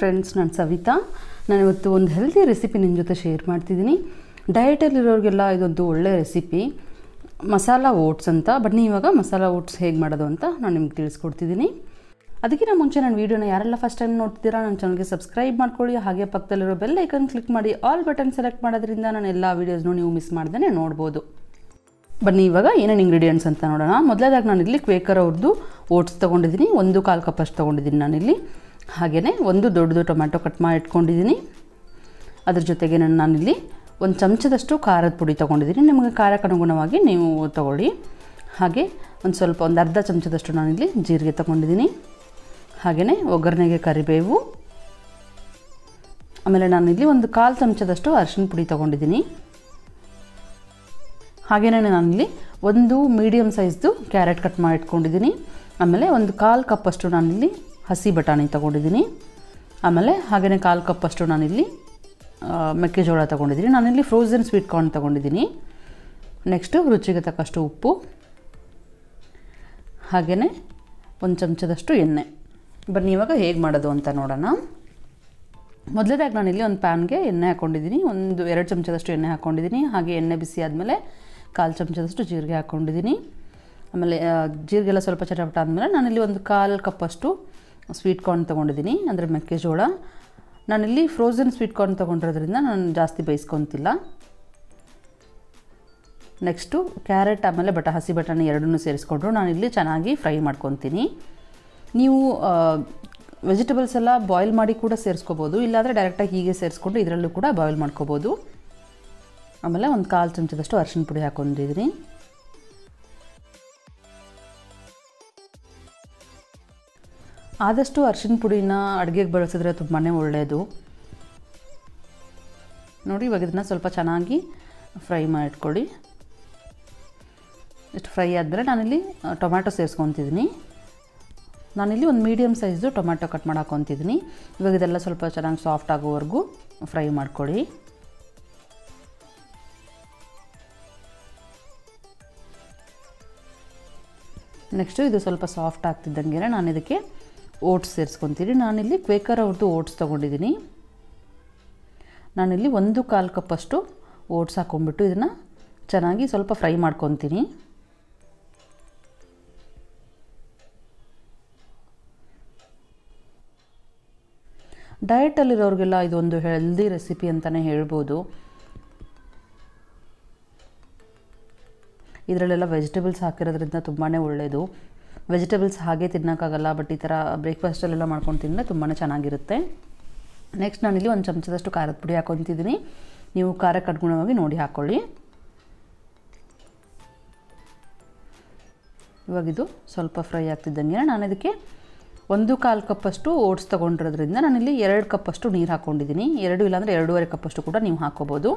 friends ನಾನು ಸವಿತಾ ನಾನು ಇವತ್ತು ಒಂದು ಹೆಲ್ದಿ ರೆಸಿಪಿ ನಿಮ್ಮ ಜೊತೆ ಶೇರ್ ಮಾಡ್ತಿದ್ದೀನಿ ಡಯಟಲ್ಲಿರೋರಿಗೆಲ್ಲ ಇದೊಂದು ಒಳ್ಳೆಯ ರೆಸಿಪಿ ಮಸಾಲ ಓಟ್ಸ್ ಅಂತ ಬನ್ನಿ ಇವಾಗ ಮಸಾಲ ಓಟ್ಸ್ ಹೇಗೆ ಮಾಡೋದು ಅಂತ ನಾನು ನಿಮ್ಗೆ ತಿಳಿಸ್ಕೊಡ್ತಿದ್ದೀನಿ ಅದಕ್ಕಿಂತ ಮುಂಚೆ ನನ್ನ ವೀಡಿಯೋನ ಯಾರೆಲ್ಲ ಫಸ್ಟ್ ಟೈಮ್ ನೋಡ್ತಿದ್ದೀರಾ ನನ್ನ ಚಾನಲ್ಗೆ ಸಬ್ಸ್ಕ್ರೈಬ್ ಮಾಡ್ಕೊಳ್ಳಿ ಹಾಗೆ ಪಕ್ಕದಲ್ಲಿರೋ ಬೆಲ್ ಐಕನ್ ಕ್ಲಿಕ್ ಮಾಡಿ ಆಲ್ ಬಟನ್ ಸೆಲೆಕ್ಟ್ ಮಾಡೋದ್ರಿಂದ ನಾನು ಎಲ್ಲ ವೀಡಿಯೋಸ್ನೂ ನೀವು ಮಿಸ್ ಮಾಡ್ದೇ ನೋಡ್ಬೋದು ಬನ್ನಿ ಇವಾಗ ಏನೇನು ಇಂಗ್ರೀಡಿಯೆಂಟ್ಸ್ ಅಂತ ನೋಡೋಣ ಮೊದಲೇದಾಗಿ ನಾನಿಲ್ಲಿ ಕ್ವೇಕರ್ ಅವ್ರದ್ದು ಓಟ್ಸ್ ತೊಗೊಂಡಿದ್ದೀನಿ ಒಂದು ಕಾಲು ಕಪ್ ಅಷ್ಟು ತೊಗೊಂಡಿದ್ದೀನಿ ನಾನಿಲ್ಲಿ ಹಾಗೆಯೇ ಒಂದು ದೊಡ್ಡದು ಟೊಮ್ಯಾಟೊ ಕಟ್ ಮಾಡಿ ಇಟ್ಕೊಂಡಿದ್ದೀನಿ ಅದ್ರ ಜೊತೆಗೆ ನಾನು ನಾನಿಲ್ಲಿ ಒಂದು ಚಮಚದಷ್ಟು ಖಾರದ ಪುಡಿ ತೊಗೊಂಡಿದ್ದೀನಿ ನಿಮಗೆ ಖಾರಕ್ಕೆ ಅನುಗುಣವಾಗಿ ನೀವು ತೊಗೊಳ್ಳಿ ಹಾಗೆ ಒಂದು ಸ್ವಲ್ಪ ಒಂದು ಅರ್ಧ ಚಮಚದಷ್ಟು ನಾನಿಲ್ಲಿ ಜೀರಿಗೆ ತೊಗೊಂಡಿದ್ದೀನಿ ಹಾಗೆಯೇ ಒಗ್ಗರಣೆಗೆ ಕರಿಬೇವು ಆಮೇಲೆ ನಾನಿಲ್ಲಿ ಒಂದು ಕಾಲು ಚಮಚದಷ್ಟು ಅರಿಶಿನ ಪುಡಿ ತೊಗೊಂಡಿದ್ದೀನಿ ಹಾಗೆಯೇ ನಾನಿಲ್ಲಿ ಒಂದು ಮೀಡಿಯಮ್ ಸೈಜ್ದು ಕ್ಯಾರೆಟ್ ಕಟ್ ಮಾಡಿ ಇಟ್ಕೊಂಡಿದ್ದೀನಿ ಆಮೇಲೆ ಒಂದು ಕಾಲು ಕಪ್ಪಷ್ಟು ನಾನಿಲ್ಲಿ ಹಸಿ ಬಟಾಣಿ ತೊಗೊಂಡಿದ್ದೀನಿ ಆಮೇಲೆ ಹಾಗೆಯೇ ಕಾಲು ಕಪ್ಪಷ್ಟು ನಾನಿಲ್ಲಿ ಆ, ಮೆಕ್ಕೆಜೋಳ ತೊಗೊಂಡಿದ್ದೀನಿ ನಾನಿಲ್ಲಿ ಫ್ರೋಝನ್ ಸ್ವೀಟ್ ಕಾರ್ನ್ ತೊಗೊಂಡಿದ್ದೀನಿ ನೆಕ್ಸ್ಟು ರುಚಿಗೆ ತಕ್ಕಷ್ಟು ಉಪ್ಪು ಹಾಗೆಯೇ ಒಂದು ಚಮಚದಷ್ಟು ಎಣ್ಣೆ ಬನ್ನಿ ಇವಾಗ ಹೇಗೆ ಮಾಡೋದು ಅಂತ ನೋಡೋಣ ಮೊದಲೇದಾಗಿ ನಾನಿಲ್ಲಿ ಒಂದು ಪ್ಯಾನ್ಗೆ ಎಣ್ಣೆ ಹಾಕ್ಕೊಂಡಿದ್ದೀನಿ ಒಂದು ಎರಡು ಚಮಚದಷ್ಟು ಎಣ್ಣೆ ಹಾಕ್ಕೊಂಡಿದ್ದೀನಿ ಹಾಗೆ ಎಣ್ಣೆ ಬಿಸಿ ಆದಮೇಲೆ ಕಾಲು ಚಮಚದಷ್ಟು ಜೀರಿಗೆ ಹಾಕ್ಕೊಂಡಿದ್ದೀನಿ ಆಮೇಲೆ ಆ, ಜೀರಿಗೆ ಎಲ್ಲ ಸ್ವಲ್ಪ ಚಟಪಟ ಆದಮೇಲೆ ನಾನಿಲ್ಲಿ ಒಂದು ಕಾಲು ಕಪ್ಪಷ್ಟು ಸ್ವೀಟ್ ಕಾರ್ನ್ ತೊಗೊಂಡಿದ್ದೀನಿ ಅಂದರೆ ಮೆಕ್ಕೆಜೋಳ ನಾನಿಲ್ಲಿ ಫ್ರೋಝನ್ ಸ್ವೀಟ್ ಕಾರ್ನ್ ತೊಗೊಂಡಿರೋದ್ರಿಂದ ನಾನು ಜಾಸ್ತಿ ಬೇಯಿಸ್ಕೊತಿಲ್ಲ ನೆಕ್ಸ್ಟು ಕ್ಯಾರೆಟ್ ಆಮೇಲೆ ಬಟ ಹಸಿ ಬಟಾಣಿ ಎರಡನ್ನೂ ಸೇರಿಸ್ಕೊಂಡು ನಾನಿಲ್ಲಿ ಚೆನ್ನಾಗಿ ಫ್ರೈ ಮಾಡ್ಕೊತೀನಿ ನೀವು ವೆಜಿಟೇಬಲ್ಸ್ ಎಲ್ಲ ಬಾಯ್ಲ್ ಮಾಡಿ ಕೂಡ ಸೇರಿಸ್ಕೋಬೋದು ಇಲ್ಲಾಂದರೆ ಡೈರೆಕ್ಟಾಗಿ ಹೀಗೆ ಸೇರಿಸ್ಕೊಂಡು ಇದರಲ್ಲೂ ಕೂಡ ಬಾಯ್ಲ್ ಮಾಡ್ಕೋಬೋದು ಆಮೇಲೆ ಒಂದು ಕಾಲು ಚಮಚದಷ್ಟು ಅರಿಶಿನ ಪುಡಿ ಹಾಕ್ಕೊಂಡಿದ್ದೀನಿ ಆದಷ್ಟು ಅರಿಶಿನ ಪುಡಿನ ಅಡುಗೆಗೆ ಬಳಸಿದ್ರೆ ತುಂಬಾ ಒಳ್ಳೆಯದು ನೋಡಿ ಇವಾಗ ಇದನ್ನು ಸ್ವಲ್ಪ ಚೆನ್ನಾಗಿ ಫ್ರೈ ಮಾಡಿಟ್ಕೊಳ್ಳಿ ಇಷ್ಟು ಫ್ರೈ ಆದಮೇಲೆ ನಾನಿಲ್ಲಿ ಆ, ಟೊಮ್ಯಾಟೊ ಸೇರಿಸ್ಕೊತಿದ್ದೀನಿ ನಾನಿಲ್ಲಿ ಒಂದು ಮೀಡಿಯಮ್ ಸೈಜ್ದು ಟೊಮ್ಯಾಟೊ ಕಟ್ ಮಾಡಿ ಹಾಕ್ಕೊತಿದ್ದೀನಿ ಇವಾಗ ಇದೆಲ್ಲ ಸ್ವಲ್ಪ ಚೆನ್ನಾಗಿ ಸಾಫ್ಟ್ ಆಗೋವರೆಗೂ ಫ್ರೈ ಮಾಡ್ಕೊಳ್ಳಿ ನೆಕ್ಸ್ಟು ಇದು ಸ್ವಲ್ಪ ಸಾಫ್ಟ್ ಆಗ್ತಿದ್ದಂಗೆ ನಾನು ಇದಕ್ಕೆ ಓಟ್ಸ್ ಸೇರಿಸ್ಕೊತೀನಿ ನಾನಿಲ್ಲಿ ಕ್ವೇಕರ್ ಅವ್ರದ್ದು ಓಟ್ಸ್ ತೊಗೊಂಡಿದ್ದೀನಿ ನಾನಿಲ್ಲಿ ಒಂದು ಕಾಲು ಕಪ್ಪಷ್ಟು ಓಟ್ಸ್ ಹಾಕ್ಕೊಂಡ್ಬಿಟ್ಟು ಇದನ್ನು ಚೆನ್ನಾಗಿ ಸ್ವಲ್ಪ ಫ್ರೈ ಮಾಡ್ಕೊತೀನಿ ಡಯಟಲ್ಲಿರೋರಿಗೆಲ್ಲ ಇದೊಂದು ಹೆಲ್ದಿ ರೆಸಿಪಿ ಅಂತಲೇ ಹೇಳ್ಬೋದು ಇದರಲ್ಲೆಲ್ಲ ವೆಜಿಟೇಬಲ್ಸ್ ಹಾಕಿರೋದ್ರಿಂದ ತುಂಬಾ ಒಳ್ಳೆಯದು ವೆಜಿಟೇಬಲ್ಸ್ ಹಾಗೆ ತಿನ್ನೋಕ್ಕಾಗಲ್ಲ ಬಟ್ ಈ ಥರ ಬ್ರೇಕ್ಫಾಸ್ಟಲ್ಲೆಲ್ಲ ಮಾಡ್ಕೊಂಡು ತಿಂದರೆ ತುಂಬಾ ಚೆನ್ನಾಗಿರುತ್ತೆ ನೆಕ್ಸ್ಟ್ ನಾನಿಲ್ಲಿ ಒಂದು ಚಮಚದಷ್ಟು ಖಾರದ ಪುಡಿ ಹಾಕ್ಕೊತಿದ್ದೀನಿ ನೀವು ಖಾರಕ್ಕೆ ಅನುಗುಣವಾಗಿ ನೋಡಿ ಹಾಕ್ಕೊಳ್ಳಿ ಇವಾಗ ಇದು ಸ್ವಲ್ಪ ಫ್ರೈ ಆಗ್ತಿದ್ದಂಗೆ ನಾನು ಇದಕ್ಕೆ ಒಂದು ಕಾಲು ಕಪ್ಪಷ್ಟು ಓಟ್ಸ್ ತೊಗೊಂಡಿರೋದ್ರಿಂದ ನಾನಿಲ್ಲಿ ಎರಡು ಕಪ್ಪಷ್ಟು ನೀರು ಹಾಕ್ಕೊಂಡಿದ್ದೀನಿ ಎರಡು ಇಲ್ಲಾಂದರೆ ಎರಡೂವರೆ ಕಪ್ಪಷ್ಟು ಕೂಡ ನೀವು ಹಾಕ್ಕೋಬೋದು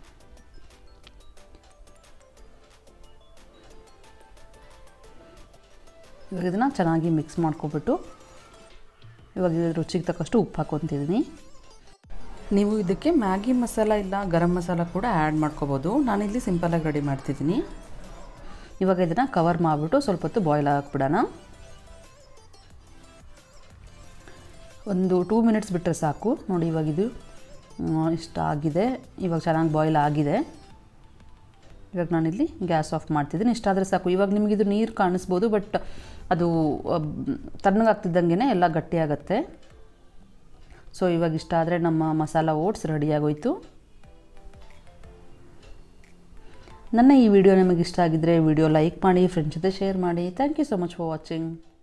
ಇವಾಗ ಇದನ್ನು ಚೆನ್ನಾಗಿ ಮಿಕ್ಸ್ ಮಾಡ್ಕೊಬಿಟ್ಟು ಇವಾಗ ಇದು ರುಚಿಗೆ ತಕ್ಕಷ್ಟು ಉಪ್ಪು ಹಾಕ್ಕೊತಿದ್ದೀನಿ ನೀವು ಇದಕ್ಕೆ ಮ್ಯಾಗಿ ಮಸಾಲ ಇಲ್ಲ ಗರಂ ಮಸಾಲ ಕೂಡ ಆ್ಯಡ್ ಮಾಡ್ಕೋಬೋದು ನಾನಿಲ್ಲಿ ಸಿಂಪಲಾಗಿ ರೆಡಿ ಮಾಡ್ತಿದ್ದೀನಿ ಇವಾಗ ಇದನ್ನು ಕವರ್ ಮಾಡಿಬಿಟ್ಟು ಸ್ವಲ್ಪ ಹೊತ್ತು ಬಾಯ್ಲ್ ಹಾಕ್ಬಿಡೋಣ ಒಂದು ಟೂ ಮಿನಿಟ್ಸ್ ಬಿಟ್ಟರೆ ಸಾಕು ನೋಡಿ ಇವಾಗ ಇದು ಆ, ಇಷ್ಟ ಆಗಿದೆ ಇವಾಗ ಚೆನ್ನಾಗಿ ಬಾಯ್ಲ್ ಆಗಿದೆ ಇವಾಗ ನಾನಿಲ್ಲಿ ಗ್ಯಾಸ್ ಆಫ್ ಮಾಡ್ತಿದ್ದೀನಿ ಇಷ್ಟಾದರೆ ಸಾಕು ಇವಾಗ ನಿಮಗಿದು ನೀರು ಕಾಣಿಸ್ಬೋದು ಬಟ್ ಅದು ಅಬ್, ತಣ್ಣಗಾಗ್ತಿದ್ದಂಗೆ ಎಲ್ಲ ಗಟ್ಟಿಯಾಗತ್ತೆ ಸೊ ಇವಾಗ ಇಷ್ಟ ಆದರೆ ನಮ್ಮ ಮಸಾಲ ಓಟ್ಸ್ ರೆಡಿಯಾಗೋಯ್ತು ನನ್ನ ಈ ವಿಡಿಯೋ ನಿಮಗೆ ಇಷ್ಟ ಆಗಿದ್ದರೆ ವಿಡಿಯೋ ಲೈಕ್ ಮಾಡಿ ಫ್ರೆಂಡ್ಸ್ ಜೊತೆ ಶೇರ್ ಮಾಡಿ thank you so much for watching